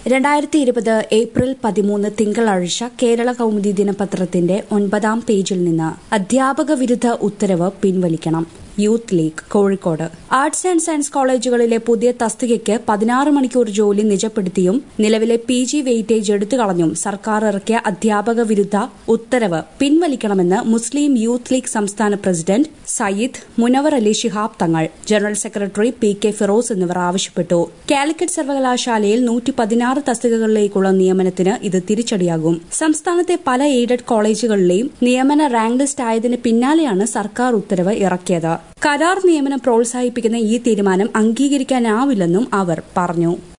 രണ്ടായിരത്തി ഇരുപത് ഏപ്രിൽ പതിമൂന്ന് തിങ്കളാഴ്ച കേരള കൗമുദി ദിനപത്രത്തിന്റെ ഒൻപതാം പേജിൽ നിന്ന് അധ്യാപക വിരുദ്ധ ഉത്തരവ് പിൻവലിക്കണം youth league Kozhikode arts and science കോളേജുകളിലെ പുതിയ തസ്തികയ്ക്ക് പതിനാറ് മണിക്കൂർ ജോലി നിജപ്പെടുത്തിയും നിലവിലെ പി ജി വെയിറ്റേജ് എടുത്തുകളഞ്ഞും സർക്കാർ ഇറക്കിയ അധ്യാപക വിരുദ്ധ ഉത്തരവ് പിൻവലിക്കണമെന്ന് മുസ്ലിം യൂത്ത് ലീഗ് സംസ്ഥാന president Sayyid Munavvar Ali Shihab Thangal general secretary P K Firos എന്നിവർ ആവശ്യപ്പെട്ടു കാലിക്കറ്റ് സർവകലാശാലയിൽ നൂറ്റി പതിനാറ് തസ്തികകളിലേക്കുള്ള നിയമനത്തിന് ഇത് തിരിച്ചടിയാകും സംസ്ഥാനത്തെ പല എയ്ഡഡ് കോളേജുകളിലെയും നിയമന റാങ്ക് ലിസ്റ്റ് ആയതിന് പിന്നാലെയാണ് സർക്കാർ ഉത്തരവ് ഇറക്കിയത് കരാർ നിയമനം പ്രോത്സാഹിപ്പിക്കുന്ന ഈ തീരുമാനം അംഗീകരിക്കാനാവില്ലെന്നും അവർ പറഞ്ഞു